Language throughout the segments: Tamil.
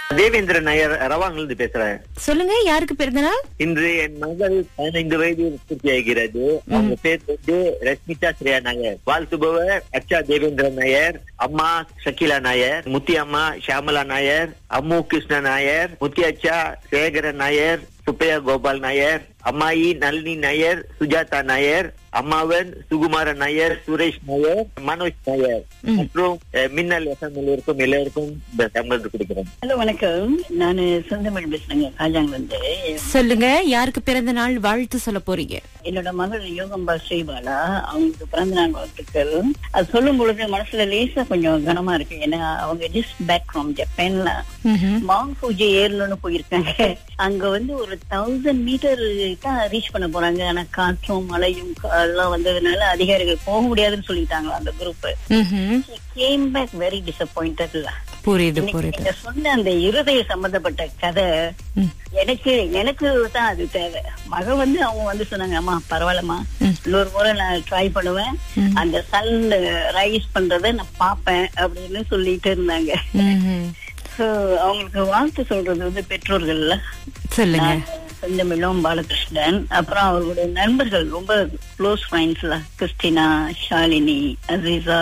தேவேந்திரன் நாயர் ரவாங்கிலிருந்து பேசுறேன் சொல்லுங்க யாருக்கு பிறந்தநாள் இன்று என் மகள் பதினைந்து வயது பூர்த்தி ஆகிறது அவங்க பேர் வந்து ரஷ்மிதா ஸ்ரேயா நாயர் வாழ்த்துபவர் அச்சா தேவேந்திரன் நாயர் அம்மா ஷக்கிலா நாயர் முத்தி அம்மா ஷியாமலா நாயர் அம்மு கிருஷ்ண நாயர் முத்தி அச்சா சேகரன் நாயர் சுப்பையா கோபால் நாயர் அம்மாயி நளினி நாயர் சுஜாதா நாயர் அம்மாவன் சுகுமாரன் நாயர் சுரேஷ் நாயர் மனோஜ் நாயர் மற்றும் அஹ், மின்னல் எஃப்எம்எல் இருக்கும் எல்லோருக்கும் இந்த தமிழ் கொடுக்கிறேன் ஹலோ வணக்கம் நான் செந்தமிழ் பேசுறேங்க காஜாங்கிலிருந்து சொல்லுங்க யாருக்கு பிறந்த நாள் வாழ்த்து சொல்ல போறீங்க என்னோட மகள் யோகம்பா ஸ்ரீபாலா அவங்களுக்கு பிறந்த நாள் வாழ்த்துக்கள் அது சொல்லும் பொழுது மனசுல லேசா கொஞ்சம் கனமா இருக்கு ஏன்னா அவங்க ஜஸ்ட் பேக் ஃப்ரம் ஜப்பான்ல ம்ஹும். மாங் பூஜை ஏறணும்னு போயிருக்காங்க அங்க வந்து ஒரு தௌசண்ட் மீட்டர் தான் ரீச் பண்ண போறாங்க ஆனா காற்றும் மழையும் எல்லாம் வந்ததுனால அதிகாரிகள் போக முடியாதுன்னு சொல்லிட்டாங்களா அந்த குரூப் ம்ஹும். கேம் பேக் வெரி டிசப்பாயிண்டட்ல புரியுது இன்னைக்கு புரியுது நீங்க சொன்ன அந்த இருதய சம்பந்தப்பட்ட கதை ம். எனக்கு எனக்கு தான் அது தேவை மக வந்து அவங்க வந்து சொன்னாங்க அம்மா பரவாயில்லம்மா ம். இன்னொரு முறை நான் ட்ரை பண்ணுவேன் ம். அந்த சன் ரைஸ் பண்றத நான் பாப்பேன் அப்படின்னு சொல்லிட்டு இருந்தாங்க ம்ஹும். சோ அவங்களுக்கு வாழ்த்து சொல்றது வந்து பெற்றோர்கள்ல சொல்லுங்க செந்தமிழும் பாலகிருஷ்ணன் அப்புறம் அவர்களுடைய நண்பர்கள் ரொம்ப க்ளோஸ் ஃப்ரெண்ட்ஸ்ல கிறிஸ்டினா ஷாலினி அசீசா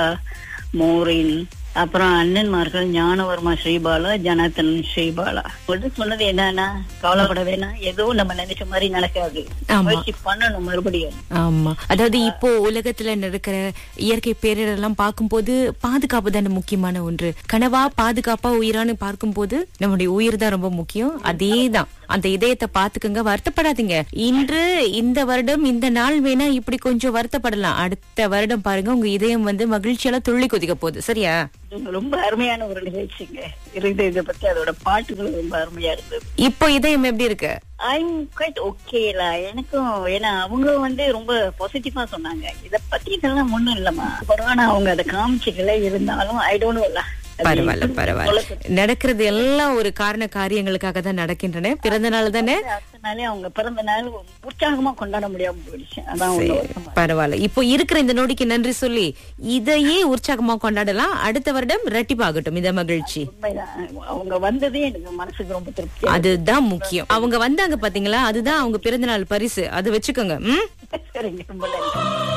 மோரின் அப்புறம் அண்ணன்மார்கள் ஞானவர்மா ஸ்ரீபாலா ஜனார்த்தன் ஸ்ரீபாலா வந்து சொன்னது என்னன்னா கவலைப்பட வேணாம் ஏதோ நம்ம நினைச்ச மாதிரி நடக்காது ஆமா. முயற்சி பண்ணணும் மறுபடியும் ஆமா அதாவது இப்போ உலகத்துல நடக்கிற இயற்கை பேரிடரெல்லாம் பார்க்கும்போது பாதுகாப்பு தானே முக்கியமான ஒன்று கனவா பாதுகாப்பா உயிரான்னு பார்க்கும்போது நம்முடைய உயிர் தான் ரொம்ப முக்கியம் அதேதான் அந்த இதயத்தை பாத்துக்கங்க வருத்தப்படாதீங்க இன்று இந்த வருடம் இந்த நாள் வேணா இப்படி கொஞ்சம் வருத்தப்படலாம் அடுத்த வருடம் பாருங்க உங்க இதயம் வந்து மகிழ்ச்சியால துள்ளி குதிக்க போகுது சரியா ரொம்ப அருமையான ஒரு நிகழ்ச்சிங்க இருந்த இதை பத்தி அதோட பாட்டுகளும் ரொம்ப அருமையா இருந்தது இப்போ இதயம் எப்படி இருக்கு ஐம் குவைட் ஓகேலா எனக்கும் ஏன்னா அவங்க வந்து ரொம்ப பாசிட்டிவா சொன்னாங்க இத பத்தி இதெல்லாம் ஒண்ணும் இல்லம்மா கொரோனா அவங்க அதை காமிச்சிக்கல இருந்தாலும் ஐ டோன்ட் நோல பரவாயில்ல பரவாயில்ல நடக்கிறது எல்லாம் ஒரு காரண காரியங்களுக்காக தான் நடக்கின்றன பிறந்த நாள் தானே அடுத்த நாளே அவங்க பிறந்த நாள் உற்சாகமா கொண்டாட முடியாம போயிடுச்சு அதான் ஒரு வருத்தமா பரவாயில்ல இப்போ இருக்கிற இந்த நொடிக்கு நன்றி சொல்லி இதையே உற்சாகமா கொண்டாடலாம் அடுத்த வருடம் ரெட்டிப்பாகட்டும் இந்த மகிழ்ச்சி உண்மைதான் அவங்க வந்ததே எனக்கு மனசுக்கு ரொம்ப திருப்தி அதுதான் முக்கியம் அவங்க வந்தாங்க பாத்தீங்களா அதுதான் அவங்க பிறந்த நாள் பரிசு அது வச்சுக்கோங்க ம் சரிங்க ரொம்ப நன்றி